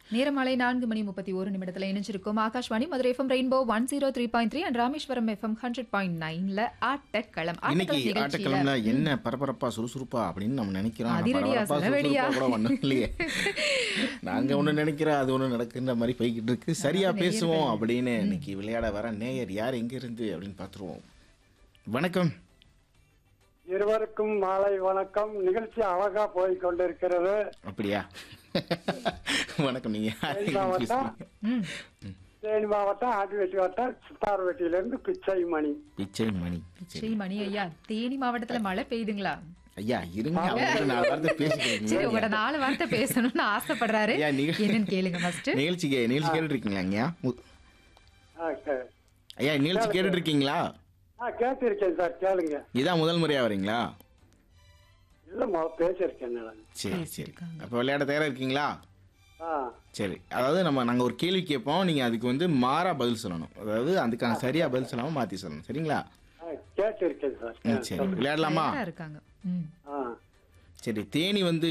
நேரம் மாலை நான்கு மணி முப்பத்தி ஒரு நிமிடத்துல இணைஞ்சிருக்கும் Akashvani Madurai FM rainbow one zero three point three and Rameswaram FM hundred point நைன்ல ஆட்டக்களம் இன்னைக்கு ஆட்டக்களம் நிகழ்ச்சியில ஆட்டக்கிழமைல என்ன பரபரப்பா சுறுசுறுப்பா அப்படின்னு நம்ம நினைக்கிறோம் ஆனா அதிரடியா, பரபரப்பா செலவெடியா. சுறுசுறுப்பா கூட ஒண்ணும் இல்லையே நாங்க ஒண்ணு நினைக்கிறோம் அது ஒண்ணு நடக்குன்ற மாதிரி போய்கிட்டு இருக்கு சரியா அதாவது பேசுவோம் நேயர்கள். அப்படின்னு இன்னைக்கு விளையாட வர நேயர் யார் எங்க இருந்து அப்படின்னு பாத்துருவோம் வணக்கம் இருவருக்கும் மாலை வணக்கம் நிகழ்ச்சி அழகா போய் கொண்டிருக்கிறது அப்படியா வணக்கம் நீங்க யார் தேனி எங்க இருந்து மாவட்டம் பேசுறீங்க? ம், தேனி மாவட்டம் ஆண்டிவெட்டி வட்டம் சித்தார்வெட்டியிலிருந்து பிச்சை மணி பிச்சை மணி ஸ்ரீ மணி ஐயா தேனி மாவட்டத்துல மழை பெய்யுதுங்களா ஐயா இருங்க அவங்க நாலு வார்த்தை சரி பேசிக்கிறீங்க உங்களோட நாலு வார்த்தை பேசணும்னு ஆசைப்படுறாரு ஐயா, நீங்க- என்னன்னு கேளுங்க ஃபர்ஸ்ட் நிகழ்ச்சிக்கு நிகழ்ச்சி கேட்டுட்டு இருக்கீங்களா ஐயா மு- ஆ, கே- ஐயா நிகழ்ச்சி கேட்டுட்டு இருக்கீங்களா ஆ கேட்டிருக்கேன் சார் கேளுங்க இதான் முதல் முறையா வரீங்களா இல்ல மொ- பேசியிருக்கேன் நான் சரி சரி அப்போ விளையாட தயாரா இருக்கீங்களா ஆ சரி அதாவது நம்ம நாங்கள் ஒரு கேள்வி கேட்போம் நீங்கள் அதுக்கு வந்து மாறா பதில் சொல்லணும் அதாவது அதுக்கான சரியா பதில் சொல்லாமல் மாற்றி சொல்லணும் சரிங்களா ஆ, கேட்டிருக்கேன் சார் ம் சரி விளையாடலாமா தயாரா இருக்காங்க ம் ஆ சரி தேனி வந்து